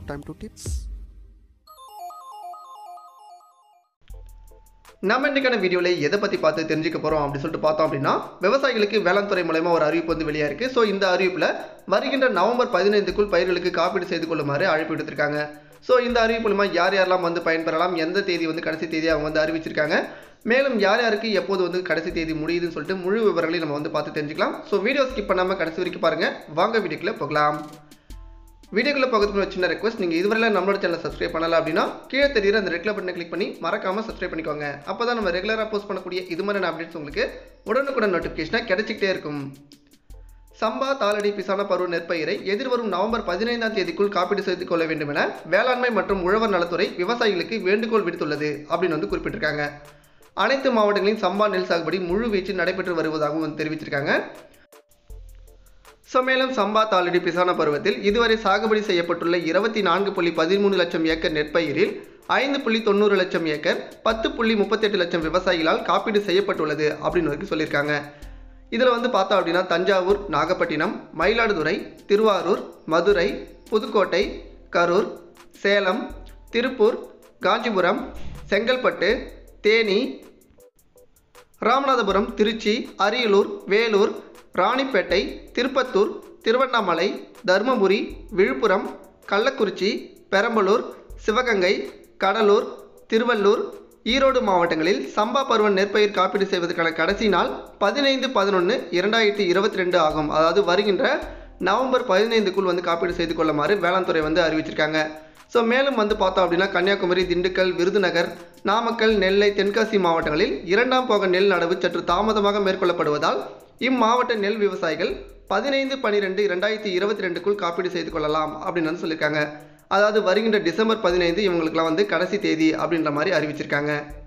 time to tips. நம்ம இன்னைக்கான வீடியோவில் எதை பற்றி பார்த்து தெரிஞ்சுக்க போகிறோம் அப்படின்னு சொல்லிட்டு பார்த்தோம் அப்படின்னா விவசாயிகளுக்கு வேளாண் துறை மூலயமா ஒரு அறிவிப்பு வந்து வெளியாக இருக்குது ஸோ இந்த அறிவிப்பில் வருகின்ற நவம்பர் பதினைந்துக்குள் பயிர்களுக்கு காப்பீடு செய்து கொள்ளுமாறு அழைப்பு விடுத்திருக்காங்க ஸோ இந்த அறிவிப்பு மூலமா யார் யாரெல்லாம் வந்து பயன்பெறலாம் எந்த தேதி வந்து கடைசி தேதி அவங்க வந்து அறிவிச்சிருக்காங்க மேலும் யார் யாருக்கு எப்போது வந்து கடைசி தேதி முடியுதுன்னு சொல்லிட்டு முழு விவரங்களையும் நம்ம வந்து பார்த்து தெரிஞ்சுக்கலாம் ஸோ வீடியோ ஸ்கிப் பண்ணாமல் கடைசி வரைக்கும் பாருங்கள் வாங்க வீடியோக்குள்ளே போகலாம் வீடியோக்குள்ள பக்கத்துக்கு ஒரு சின்ன ரெக்வஸ்ட் நீங்கள் இதுவரை நம்மளோட சேனல் சப்ஸ்கிரைப் பண்ணல அப்படின்னா கீழே தெரியுற அந்த ரெட் கலர் பட்டனை கிளிக் பண்ணி மறக்காம சப்ஸ்கிரைப் பண்ணிக்கோங்க அப்போ தான் நம்ம ரெகுலராக போஸ்ட் பண்ணக்கூடிய இது மாதிரியான அப்டேட்ஸ் உங்களுக்கு உடனுக்குடன் நோட்டிஃபிகேஷனாக கிடைச்சிக்கிட்டே இருக்கும் சம்பா தாளடி பிசான பருவ நெற்பயிரை எதிர்வரும் நவம்பர் பதினைந்தாம் தேதிக்குள் காப்பீடு செய்து கொள்ள வேண்டும் என வேளாண்மை மற்றும் உழவர் நலத்துறை விவசாயிகளுக்கு வேண்டுகோள் விடுத்துள்ளது அப்படின்னு வந்து குறிப்பிட்டிருக்காங்க அனைத்து மாவட்டங்களின் சம்பா நெல் சாகுபடி முழு வீச்சில் நடைபெற்று வருவதாகவும் வந்து தெரிவிச்சிருக்காங்க ஸோ மேலும் சம்பா தாளடி பிசான பருவத்தில் இதுவரை சாகுபடி செய்யப்பட்டுள்ள இருபத்தி நான்கு புள்ளி பதிமூணு லட்சம் ஏக்கர் நெற்பயிரில் ஐந்து புள்ளி தொண்ணூறு லட்சம் ஏக்கர் பத்து புள்ளி முப்பத்தெட்டு லட்சம் விவசாயிகளால் காப்பீடு செய்யப்பட்டுள்ளது அப்படின்னு வரைக்கும் சொல்லியிருக்காங்க இதில் வந்து பார்த்தோம் அப்படின்னா தஞ்சாவூர் நாகப்பட்டினம் மயிலாடுதுறை திருவாரூர் மதுரை புதுக்கோட்டை கரூர் சேலம் திருப்பூர் காஞ்சிபுரம் செங்கல்பட்டு தேனி ராமநாதபுரம் திருச்சி அரியலூர் வேலூர் ராணிப்பேட்டை திருப்பத்தூர் திருவண்ணாமலை தருமபுரி விழுப்புரம் கள்ளக்குறிச்சி பெரம்பலூர் சிவகங்கை கடலூர் திருவள்ளூர் ஈரோடு மாவட்டங்களில் சம்பா பருவ நெற்பயிர் காப்பீடு செய்வதற்கான கடைசி நாள் பதினைந்து பதினொன்று இரண்டாயிரத்தி இருபத்தி ரெண்டு ஆகும் அதாவது வருகின்ற நவம்பர் பதினைந்துக்குள் வந்து காப்பீடு செய்து கொள்ளுமாறு வேளாண் துறை வந்து அறிவிச்சிருக்காங்க ஸோ மேலும் வந்து பார்த்தோம் அப்படின்னா கன்னியாகுமரி திண்டுக்கல் விருதுநகர் நாமக்கல் நெல்லை தென்காசி மாவட்டங்களில் இரண்டாம் போக நெல் நடவு சற்று தாமதமாக மேற்கொள்ளப்படுவதால் இம்மாவட்ட நெல் விவசாயிகள் பதினைந்து பன்னிரெண்டு இரண்டாயிரத்தி இருபத்தி ரெண்டுக்குள் காப்பீடு செய்து கொள்ளலாம் அப்படின்னு வந்து சொல்லியிருக்காங்க அதாவது வருகின்ற டிசம்பர் பதினைந்து இவங்களுக்குலாம் வந்து கடைசி தேதி அப்படின்ற மாதிரி அறிவிச்சிருக்காங்க